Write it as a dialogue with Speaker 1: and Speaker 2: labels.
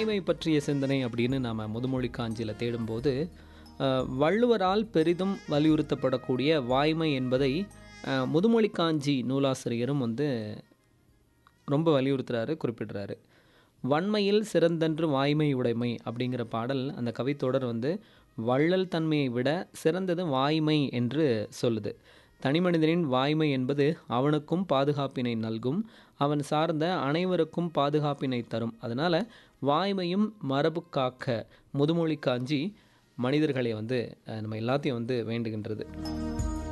Speaker 1: வாய்மை பற்றிய சிந்தனை அப்படின்னு நாம் முதுமொழி காஞ்சியில் தேடும்போது அஹ், வள்ளுவரால் பெரிதும் வலியுறுத்தப்படக்கூடிய வாய்மை என்பதை அஹ், முதுமொழி காஞ்சி நூலாசிரியரும் வந்து ரொம்ப வலியுறுத்துறாரு குறிப்பிடுறாரு வன்மையில் சிறந்தன்று வாய்மை உடைமை அப்படிங்கிற பாடல் அந்த கவித்தொடர் வந்து வள்ளல் தன்மையை விட சிறந்தது வாய்மை என்று சொல்லுது தனிமனிதனின் வாய்மை என்பது அவனுக்கும் பாதுகாப்பினை நல்கும் அவன் சார்ந்த அனைவருக்கும் பாதுகாப்பினை தரும் அதனால் வாய்மையும் மரபு காக்க முதுமொழி காஞ்சி மனிதர்களை வந்து அஹ், நம்ம எல்லாத்தையும் வந்து வேண்டுகின்றது